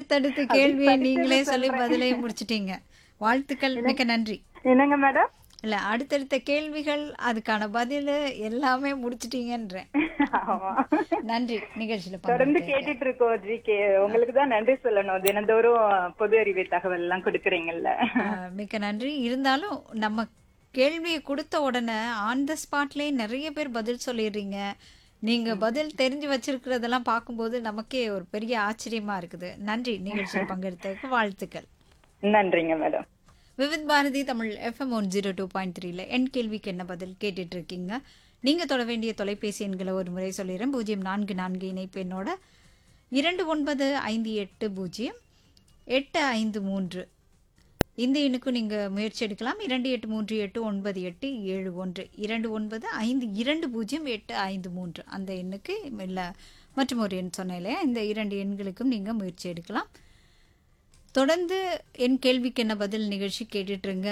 அடுத்தடுத்த கேள்வியை படிச்சதை நீங்களே சொல்லி சொல்றேன். பதிலை முடிச்சிட்டீங்க வாழ்த்துக்கள் மிக்க நன்றி என்னங்க மேடம் இல்ல அடுத்தடுத்த கேள்விகள் அதுக்கான பதில் எல்லாமே முடிச்சிட்டீங்கன்றேன் ஆமா நன்றி நிகழ்ச்சியில தொடர்ந்து பங்கெடுத்ததுக்கு. கேட்டுட்டு இருக்கோம் ஜிகே உங்களுக்கு தான் நன்றி சொல்லணும் தினந்தோறும் பொது அறிவு தகவல் எல்லாம் கொடுக்குறீங்கல்ல ஆஹ் மிக்க நன்றி இருந்தாலும் நம்ம கேள்வியை கொடுத்த உடனே ஆன் த ஸ்பாட்லேயே நிறைய பேர் பதில் சொல்லிடுறீங்க நீங்க பதில் தெரிஞ்சு வச்சிருக்கிறதெல்லாம் பார்க்கும்போது நமக்கே ஒரு பெரிய ஆச்சரியமா இருக்குது நன்றி நிகழ்ச்சியில் பங்கெடுத்ததுக்கு வாழ்த்துக்கள் நன்றிங்க madam Vividh Bharati Tamil FM one zero two point த்ரீல என் கேள்விக்கு என்ன பதில் கேட்டுட்டு இருக்கீங்க நீங்க தொட வேண்டிய தொலைபேசி எண்களை ஒரு முறை சொல்லிடுறேன் பூஜ்ஜியம் நான்கு நான்கு இணைப்பு எண்ணோட இரண்டு ஒன்பது ஐந்து எட்டு பூஜ்ஜியம் எட்டு ஐந்து மூன்று இந்த எண்ணுக்கும் நீங்கள் முயற்சி எடுக்கலாம் இரண்டு எட்டு மூன்று எட்டு ஒன்பது எட்டு ஏழு ஒன்று இரண்டு ஒன்பது ஐந்து இரண்டு பூஜ்ஜியம் எட்டு ஐந்து மூன்று அந்த எண்ணுக்கு இல்லை மற்றும் ஒரு எண் சொன்னேன் இல்லையா இந்த இரண்டு எண்களுக்கும் நீங்கள் முயற்சி எடுக்கலாம் தொடர்ந்து என் கேள்விக்கு என்ன பதில் நிகழ்ச்சி கேட்டுட்ருங்க